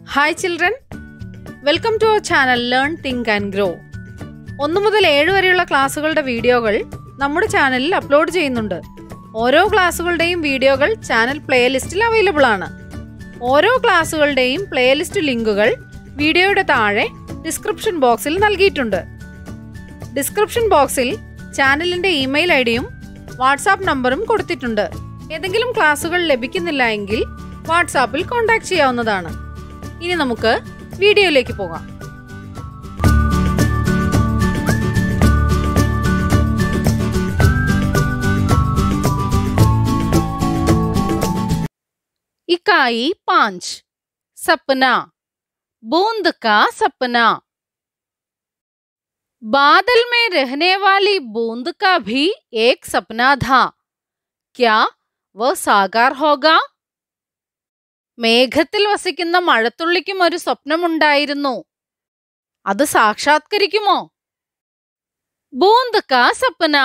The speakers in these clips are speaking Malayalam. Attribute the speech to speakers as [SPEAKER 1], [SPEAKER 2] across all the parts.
[SPEAKER 1] hi children welcome to our channel learn think and grow ഒന്ന് മുതൽ ഏഴ് വരെയുള്ള ക്ലാസ്സുകളുടെ വീഡിയോകൾ നമ്മുടെ ചാനലിൽ അപ്ലോഡ് ചെയ്യുന്നുണ്ട് ഓരോ ക്ലാസ്സുകളുടെയും വീഡിയോകൾ ചാനൽ പ്ലേലിസ്റ്റിൽ അവൈലബിൾ ആണ് ഓരോ ക്ലാസ്സുകളുടെയും പ്ലേലിസ്റ്റ് ലിങ്കുകൾ വീഡിയോയുടെ താഴെ ഡിസ്ക്രിപ്ഷൻ ബോക്സിൽ നൽകിയിട്ടുണ്ട് ഡിസ്ക്രിപ്ഷൻ ബോക്സിൽ ചാനലിന്റെ ഇമെയിൽ ഐ ഡിയും വാട്സാപ്പ് നമ്പറും കൊടുത്തിട്ടുണ്ട് ഏതെങ്കിലും ക്ലാസ്സുകൾ ലഭിക്കുന്നില്ല എങ്കിൽ വാട്സാപ്പിൽ കോൺടാക്ട് ചെയ്യാവുന്നതാണ് ഇനി നമുക്ക് വീഡിയോയിലേക്ക് പോകാം इकाई पांच सपना बूंद का सपना बादल में रहने वाली बूंद का भी एक सपना था क्या वह साकार होगा മേഘത്തിൽ വസിക്കുന്ന മഴത്തുള്ളിക്കും ഒരു സ്വപ്നമുണ്ടായിരുന്നു അത് സാക്ഷാത്കരിക്കുമോ ബൂന്ദ് കാ സപ്പന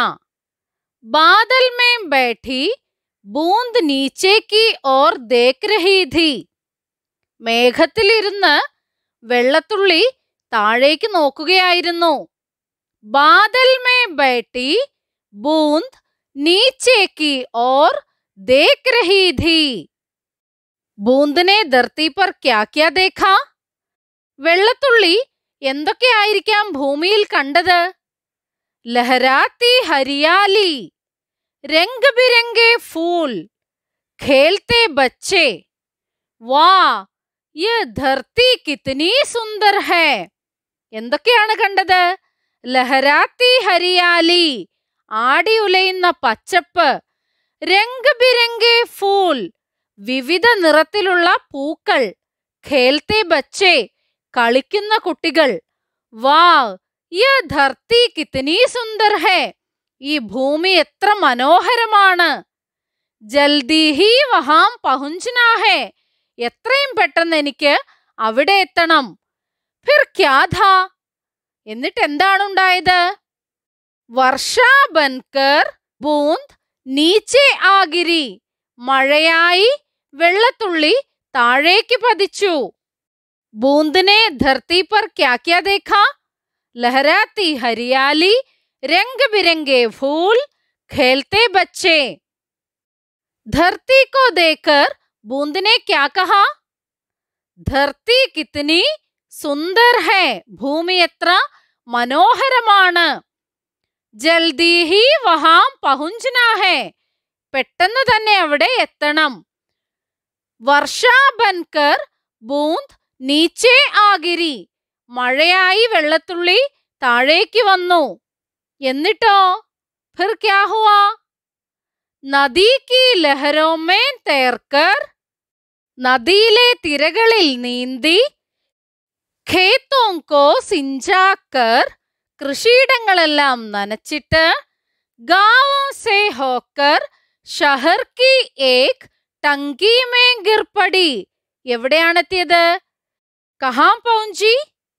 [SPEAKER 1] ബാദൽ മേ ബൈഠി ബൂന്ദ് നീച്ചേ കി ഓർ ദേഖ് രഹി ഥി മേഘത്തിലിരുന്ന് വെള്ളത്തുള്ളി താഴേക്ക് നോക്കുകയായിരുന്നു ബാദൽ മേ ബൈഠി ബൂന്ദ് നീച്ചേ കി ഓർ ദേഖ് രഹി ഥി ബൂന്തിനെ ധർത്തി പർ ക്യാ ക്യാ ദേഖാ വെള്ളത്തുള്ളി എന്തൊക്കെയായിരിക്കാം ഭൂമിയിൽ കണ്ടത് ലഹരാത്തി ഹരിയാലി രംഗ് ബിരംഗെ ഫൂൽ ഖേൽത്തെ ബച്ചെ വാ യ ധർത്തി കിത്നി സുന്ദർ ഹേ എന്തൊക്കെയാണ് കണ്ടത് ലഹരാത്തി ഹരിയാലി ആടി ഉലയുന്ന പച്ചപ്പ് രംഗ് ബിരംഗെ ഫൂൽ വിവിധ നിറത്തിലുള്ള പൂക്കൾ ഖേൽത്തെ ബച്ചെ കളിക്കുന്ന കുട്ടികൾ വാ യ ധർത്തി കിത്നി സുന്ദർ ഹേ ഈ ഭൂമി എത്ര മനോഹരമാണ് ജൽദി ഹി വഹാം പഹുഞ്ചനാ ഹേ എത്രയും പെട്ടെന്ന് എനിക്ക് അവിടെ എത്തണം ഫിർ ക്യാ ഥാ എന്നിട്ട് എന്താണ് ഉണ്ടായത് വർഷാ ബൻകർ ബൂന്ദ് നീച്ചെ ആഗിരി മഴയായി വെള്ളത്തുള്ളി താഴേക്ക് പതിച്ചു ബൂന്തിനെ ധർത്തി പർ ക്യാ ക്യാ ദേഖാ ലഹരാത്തി ഹരിയാലി രംഗ് ബിരംഗെ ഫൂൽ ഖേൽത്തെ ബच्चे धरती को देखकर बूंद ने क्या कहा ധർത്തി കിത്നി സുന്ദർ ഹേ ഭൂമി എത്ര മനോഹരമാണ് ജൽദി ഹി വഹാം പഹുഞ്ചനാ ഹേ പെട്ടെന്ന് തന്നെ അവിടെ എത്തണം വർഷാ ബൻകർ ബൂന്ദ് നീച്ചേ ആഗിരി മഴയായി വെള്ളത്തുള്ളി താഴേക്ക് വന്നു എന്നിട്ടോ ഫിർ ക്യാ ഹുവാ നദി കി ലഹരോമേ തേർക്കർ നദിയിലെ തിരകളിൽ നീന്തി ഖേത്തോങ്കോ സിഞ്ചാക്കർ കൃഷിയിടങ്ങളെല്ലാം നനച്ചിട്ട് ഗാവോ സേ ഹോക്കർ ഷഹർ കി ഏക് ടങ്കി മേ ഗിർപടി എവിടെയാണെത്തിയത് കഹാം പൗഞ്ചി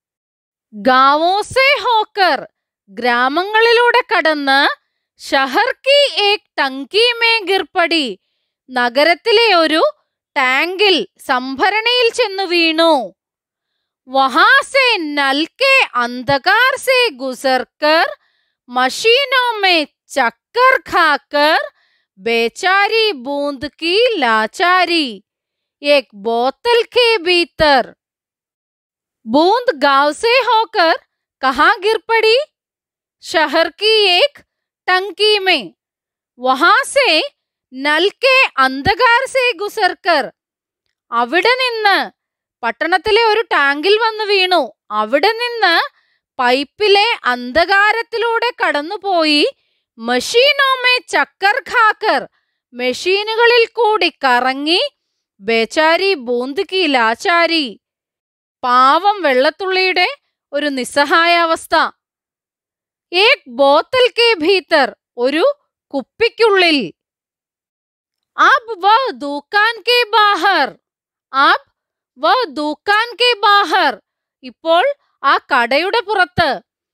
[SPEAKER 1] ഗാവോ സേ ഹോക്കർ ഗ്രാമങ്ങളിലൂടെ കടന്ന് ഷഹർ കി ഏക് ടങ്കി മേ ഗിർപടി നഗരത്തിലെ ഒരു ടാങ്കിൽ സംഭരണിയിൽ ചെന്നു വീണു വഹാ സേ നൽക്കെ അന്ധകാർ സേ ഗുസർക്കർ മഷീനോ മേ ചക്കർ ഖാക്കർ बेचारी बूंद की लाचारी एक बोतल के भीतर बूंद गांव से होकर कहाँ गिर पड़ी शहर की एक टंकी में वहां से नल के अंधकार से गुसरकर അവിടെ നിന്ന് പട്ടണത്തിലെ ഒരു ടാങ്കിൽ വന്ന് വീണു അവിടെ നിന്ന് പൈപ്പിലെ അന്ധകാരത്തിലൂടെ കടന്നുപോയി മഷീനോമേ ചക്കർ ഖാക്കർ മെഷീനുകളിൽ കൂടി കറങ്ങി ബേച്ചാരി ബൂന്ദ് കി ലാച്ചാരി പാവം വെള്ളത്തുള്ളിയുടെ ഒരു നിസ്സഹായാവസ്ഥ ഏക് ബോത്തൽ കെ ഭീതർ ഒരു കുപ്പിക്കുള്ളിൽ അബ് വ ദൂക്കാൻ കെ ബാഹർ അബ് വ ദൂക്കാൻ കെ ബാഹർ ഇപ്പോൾ ആ കടയുടെ പുറത്ത്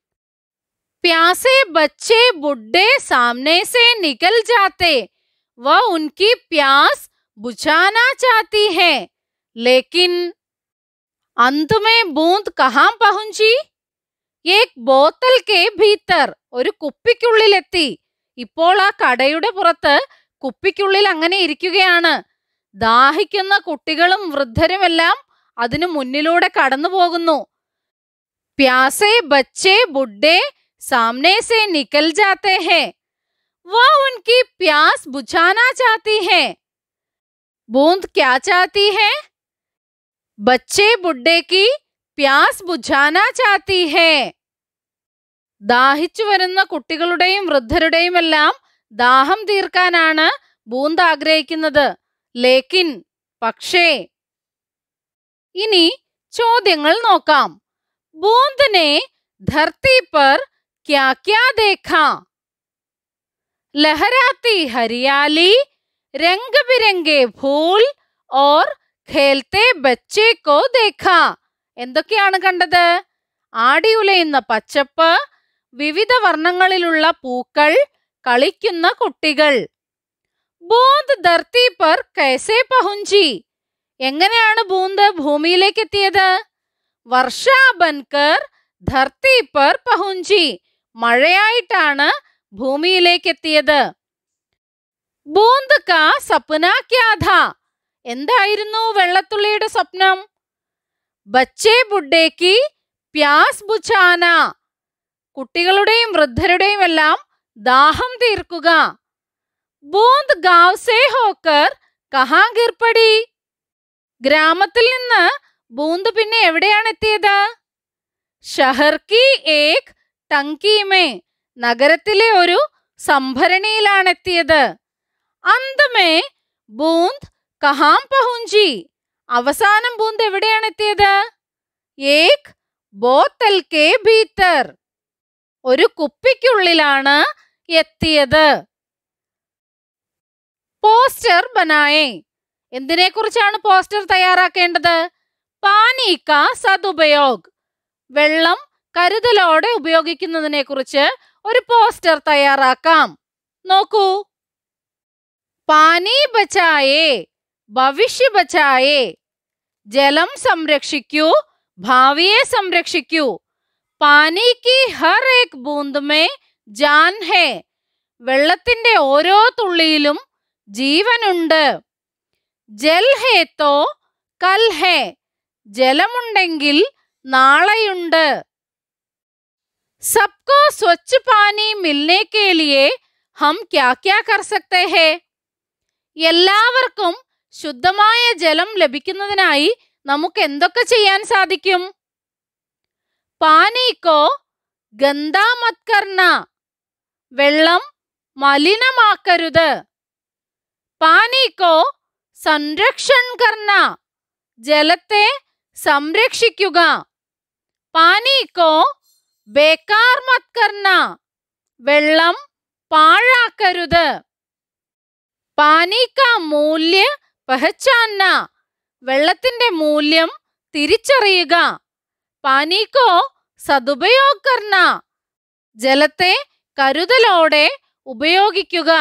[SPEAKER 1] प्यासे बच्चे बुढ़े सामने से निकल जाते वह उनकी प्यास बुझाना चाहती है लेकिन अंत में बूंद कहाँ पहुंची एक ബോത്തൽ കെ ഭീത്തർ ഒരു കുപ്പിക്കുള്ളിലെത്തി ഇപ്പോൾ ആ കടയുടെ പുറത്ത് കുപ്പിക്കുള്ളിൽ അങ്ങനെ ഇരിക്കുകയാണ് ദാഹിക്കുന്ന കുട്ടികളും വൃദ്ധരുമെല്ലാം അതിനു മുന്നിലൂടെ കടന്നു പോകുന്നു പ്യാസെ ബച്ചെ ബുഡ്ഡെ സാമനെ സെ നിക്കൽ ജാത്തെ ഹെ വ ഉൻകി പ്യാസ് ബുझाना चाहती है बूंद क्या चाहती है बच्चे बुड्ढे की പ്യാസ് ബുझാന ചാത്തി ഹേ ദാഹിച്ചു വരുന്ന കുട്ടികളുടെയും വൃദ്ധരുടെയും എല്ലാം ദാഹം തീർക്കാനാണ് ബൂന്ത് ആഗ്രഹിക്കുന്നത് ലേക്കിൻ പക്ഷേ ഇനി ചോദ്യങ്ങൾ നോക്കാം ബൂന്തിനെ ധർത്തി പർ ക്യാ ക്യാ ദേഖാ ലഹരാത്തി ഹരിയാലി രംഗ് ബിരംഗെ ഫൂൽ ഓർ ഖേൽത്തെ ബച്ചെ കോ ദേഖാ എന്തൊക്കെയാണ് കണ്ടത് ആടിയുലയുന്ന പച്ചപ്പ് വിവിധ വർണ്ണങ്ങളിലുള്ള പൂക്കൾ കളിക്കുന്ന കുട്ടികൾ ബൂന്ത് ധർത്തി പർ കൈസെ പഹുഞ്ചി എങ്ങനെയാണ് ബൂന്ത് ഭൂമിയിലേക്ക് എത്തിയത് വർഷ ബൻകർ ധർത്തി പർ പഹുഞ്ചി മഴയായിട്ടാണ് ഭൂമിയിലേക്ക് എത്തിയത് ബൂന്ത് കാ സപ്ന ക്യാഥ എന്തായിരുന്നു വെള്ളത്തുള്ളിയുടെ സ്വപ്നം ബച്ചേ ബുഡ്ഡേക്ക് പ്യാസ് ബുച്ചാന കുട്ടികളുടെയും വൃദ്ധരുടെയും എല്ലാം ദാഹം തീർക്കുക ബൂന്ത് ഗാവ് സേ ഹോക്കർ കഹാ ഗിർപ്പടി ഗ്രാമത്തിൽ നിന്ന് ബൂന്ത് പിന്നെ എവിടെയാണ് എത്തിയത് ഷഹർ കി ഏക് ടങ്കീമേ നഗരത്തിലെ ഒരു സംഭരണിയിലാണ് എത്തിയത് അന്തമേ ബൂന്ത് കഹാം പഹുഞ്ചി അവസാനം ബൂന്ത് എവിടെയാണ് എത്തിയത് ഏക് ബോത്തൽ കെ ഭീത്തർ ഒരു കുപ്പിക്കുള്ളിലാണ് എത്തിയത് പോസ്റ്റർ ബനായേ എന്തിനെ കുറിച്ചാണ് പോസ്റ്റർ തയ്യാറാക്കേണ്ടത് പാനി കാ സദുപയോഗ് വെള്ളം കരുതലോടെ ഉപയോഗിക്കുന്നതിനെ കുറിച്ച് ഒരു പോസ്റ്റർ തയ്യാറാക്കാം നോക്കൂ പാനി ബച്ചായേ ഭവിഷ്യ ബച്ചായേ ജലം സംരക്ഷിക്കൂ ഭാവിയെ സംരക്ഷിക്കൂ പാനി കി ഹർ ഏക് ബൂന്ത് മേ ജാൻ ഹേ വെള്ളത്തിന്റെ ഓരോ തുള്ളിയിലും ജീവനുണ്ട് ജൽ ഹേ തോ കൽ ഹേ ജലമുണ്ടെങ്കിൽ നാളെയുണ്ട് सबको स्वच्छ पानी मिलने के लिए हम क्या क्या कर सकते हैं എല്ലാവർക്കും ശുദ്ധമായ ജലം ലഭിക്കുന്നതിനായി നമുക്ക് എന്തൊക്കെ ചെയ്യാൻ സാധിക്കും പാനീക്കോ ഗന്ധാമത്കർണ വെള്ളം മലിനമാക്കരുത് പാനീക്കോ സംരക്ഷൺ കർണ ജലത്തെ സംരക്ഷിക്കുക പാനീക്കോ ബേക്കാർ മത്കർണ വെള്ളം പാഴാക്കരുത് പാനിക്ക മൂല്യ പഹച്ചാന്ന വെള്ളത്തിന്റെ മൂല്യം തിരിച്ചറിയുക പാനിക്കോ സദുപയോഗ് കർണ ജലത്തെ കരുതലോടെ ഉപയോഗിക്കുക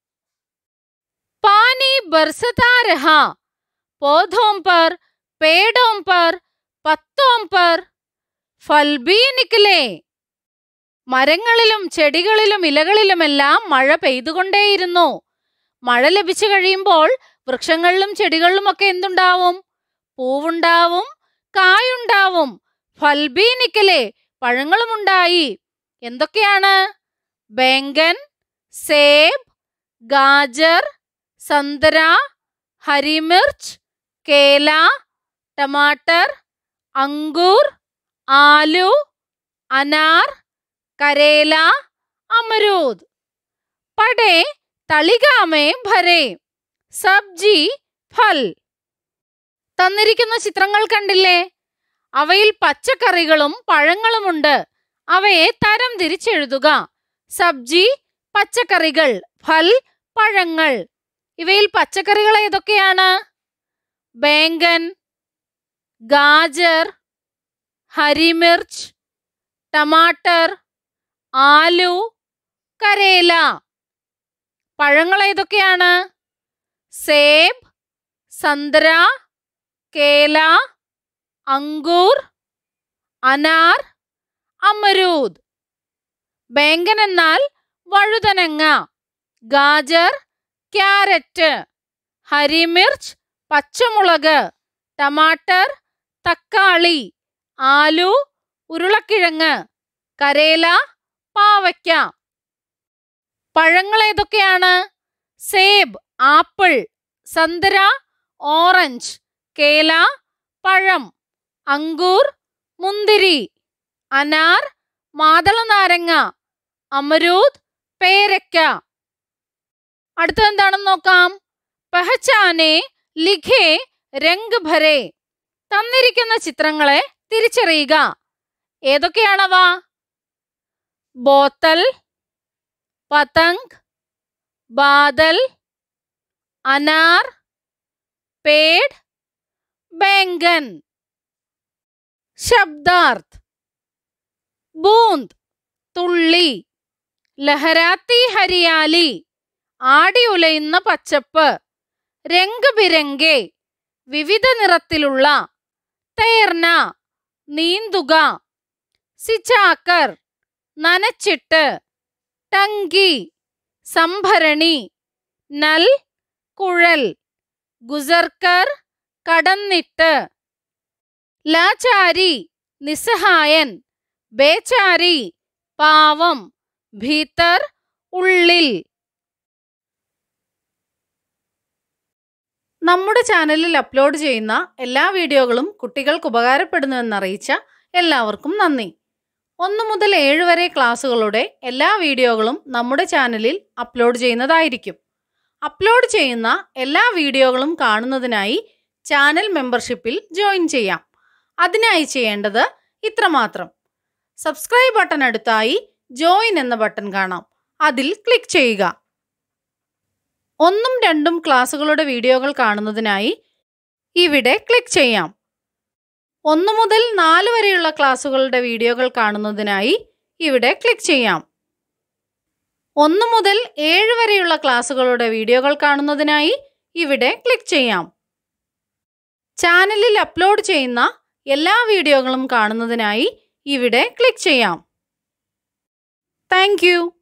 [SPEAKER 1] പാനി ബർസതാ രഹ पौधों पर पेड़ों पर പത്തോം पर ഫൽ ബി നിക്കലേ മരങ്ങളിലും ചെടികളിലും ഇലകളിലുമെല്ലാം മഴ പെയ്തുകൊണ്ടേയിരുന്നു മഴ ലഭിച്ചു കഴിയുമ്പോൾ വൃക്ഷങ്ങളിലും ചെടികളിലും ഒക്കെ എന്തുണ്ടാവും പൂവുണ്ടാവും കായുണ്ടാവും ഫൽബി നിക്കലേ പഴങ്ങളുമുണ്ടായി എന്തൊക്കെയാണ് ബേങ്കൻ സേബ് ഗാജർ സന്തര ഹരിമിർച്ച് കേല ടമാട്ടർ അങ്കൂർ ആലു അനാർ കരേല അമരൂദ് പടേ തളികാമേ ഭരേ സബ്ജി ഫൽ തന്നിരിക്കുന്ന ചിത്രങ്ങൾ കണ്ടില്ലേ അവയിൽ പച്ചക്കറികളും പഴങ്ങളുമുണ്ട് അവയെ തരം തിരിച്ചെഴുതുക സബ്ജി പച്ചക്കറികൾ ഫൽ പഴങ്ങൾ ഇവയിൽ പച്ചക്കറികൾ ഏതൊക്കെയാണ് ബേങ്കൻ ഗാജർ ഹരിമിർച്ച് ടമാട്ടർ ആലു കരേല പഴങ്ങൾ ഏതൊക്കെയാണ് സേബ് സന്തര കേല അങ്കൂർ അനാർ അമരൂദ് ബേങ്കൻ എന്നാൽ വഴുതനങ്ങ ഗാജർ ക്യാരറ്റ് ഹരിമിർച്ച് പച്ചമുളക് ടമാട്ടർ തക്കാളി ആലു ഉരുളക്കിഴങ്ങ് കരേല പാവയ്ക്ക പഴങ്ങൾ ഏതൊക്കെയാണ് സേബ് ആപ്പിൾ സന്തര ഓറഞ്ച് കേല പഴം അങ്കൂർ മുന്തിരി അനാർ മാതള നാരങ്ങ അമരൂദ് പേരയ്ക്ക അടുത്തത് എന്താണെന്ന് നോക്കാം പഹച്ചാനെ ലിഖേ രംഗ് ഭരേ തന്നിരിക്കുന്ന ചിത്രങ്ങളെ തിരിച്ചറിയുക ഏതൊക്കെയാണവ ബോത്തൽ പതംഗ് ബാദൽ അനാർ പേഡ് ബേങ്കൻ ശബ്ദാർത്ഥ് ബൂന്ദ് തുള്ളി ലഹരാത്തി ഹരിയാലി ആടി ഉലയുന്ന പച്ചപ്പ് രംഗ് ബിരംഗെ വിവിധ നിറത്തിലുള്ള തേർന നീന്തുക സിച്ചാക്കർ നനച്ചിട്ട് ടങ്കി സംഭരണി നൽ കുഴൽ ഗുസർക്കർ കടന്നിട്ട് ലാചാരി നിസ്സഹായൻ ബേചാരി പാവം ഭീതർ ഉള്ളിൽ നമ്മുടെ ചാനലിൽ അപ്ലോഡ് ചെയ്യുന്ന എല്ലാ വീഡിയോകളും കുട്ടികൾക്ക് ഉപകാരപ്പെടുന്നുവെന്നറിയിച്ച എല്ലാവർക്കും നന്ദി ഒന്ന് മുതൽ ഏഴ് വരെ ക്ലാസ്സുകളുടെ എല്ലാ വീഡിയോകളും നമ്മുടെ ചാനലിൽ അപ്ലോഡ് ചെയ്യുന്നതായിരിക്കും അപ്ലോഡ് ചെയ്യുന്ന എല്ലാ വീഡിയോകളും കാണുന്നതിനായി ചാനൽ മെമ്പർഷിപ്പിൽ ജോയിൻ ചെയ്യാം അതിനായി ചെയ്യേണ്ടത് ഇത്രമാത്രം സബ്സ്ക്രൈബ് ബട്ടൺ അടുത്തായി ജോയിൻ എന്ന ബട്ടൺ കാണാം അതിൽ ക്ലിക്ക് ചെയ്യുക ഒന്നും രണ്ടും ക്ലാസ്സുകളുടെ വീഡിയോകൾ കാണുന്നതിനായി ഇവിടെ ക്ലിക്ക് ചെയ്യാം ഒന്ന് മുതൽ നാല് വരെയുള്ള ക്ലാസ്സുകളുടെ വീഡിയോകൾ കാണുന്നതിനായി ഇവിടെ ക്ലിക്ക് ചെയ്യാം ഒന്ന് മുതൽ ഏഴ് വരെയുള്ള ക്ലാസ്സുകളുടെ വീഡിയോകൾ കാണുന്നതിനായി ഇവിടെ ക്ലിക്ക് ചെയ്യാം ചാനലിൽ അപ്ലോഡ് ചെയ്യുന്ന എല്ലാ വീഡിയോകളും കാണുന്നതിനായി ഇവിടെ ക്ലിക്ക് ചെയ്യാം താങ്ക്